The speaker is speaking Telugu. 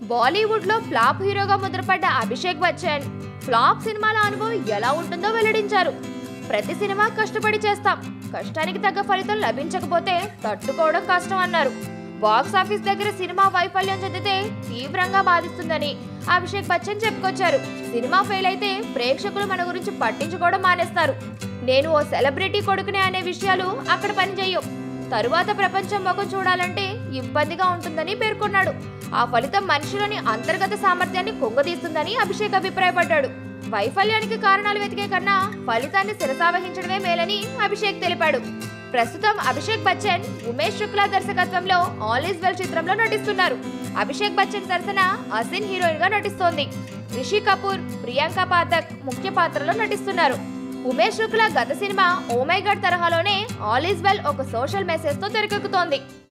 బాలీవుడ్ లో ఫ్లాప్ హీరోగా ముద్రపడ్డ అభిషేక్ బచ్చన్ ఫ్లాప్ సినిమాల అనుభవం ఎలా ఉంటుందో వెల్లడించారు ప్రతి సినిమా కష్టపడి చేస్తాం కష్టానికి తగ్గ ఫలితం లభించకపోతే తట్టుకోవడం కష్టం అన్నారు బాక్స్ ఆఫీస్ దగ్గర సినిమా వైఫల్యం చెందితే తీవ్రంగా బాధిస్తుందని అభిషేక్ బచ్చన్ చెప్పుకొచ్చారు సినిమా ఫెయిల్ అయితే ప్రేక్షకులు మన గురించి పట్టించుకోవడం మానేస్తారు నేను ఓ సెలబ్రిటీ కొడుకునే అనే విషయాలు అక్కడ పనిచేయవు తరువాత ప్రపంచం ముఖం చూడాలంటే ఇబ్బందిగా ఉంటుందని పేర్కొన్నాడు ఆ ఫలితం మనిషిలోని అంతర్గత సామర్థ్యాన్ని కుంగదీస్తుందని అభిషేక్ అభిప్రాయపడ్డాడు వైఫల్యానికి కారణాలు వెతికే కన్నా ఫలితాన్ని శిరసావహించడమే మేలని అభిషేక్ తెలిపాడు ప్రస్తుతం అభిషేక్ బచ్చన్ ఉమేష్ శుక్లా దర్శకత్వంలో ఆల్ ఈజ్ వెల్ చిత్రంలో నటిస్తున్నారు అభిషేక్ బచ్చన్ సరసన అసిన్ హీరోయిన్ గా నటిస్తోంది రిషి కపూర్ ప్రియాంక పాఠక్ ముఖ్య పాత్రలో నటిస్తున్నారు ఉమేష్ శుక్లా గత సినిమా ఓమై గడ్ తరహాలోనే ఆల్ ఈజ్ వెల్ ఒక సోషల్ మెసేజ్ తో తెరకెక్కుతోంది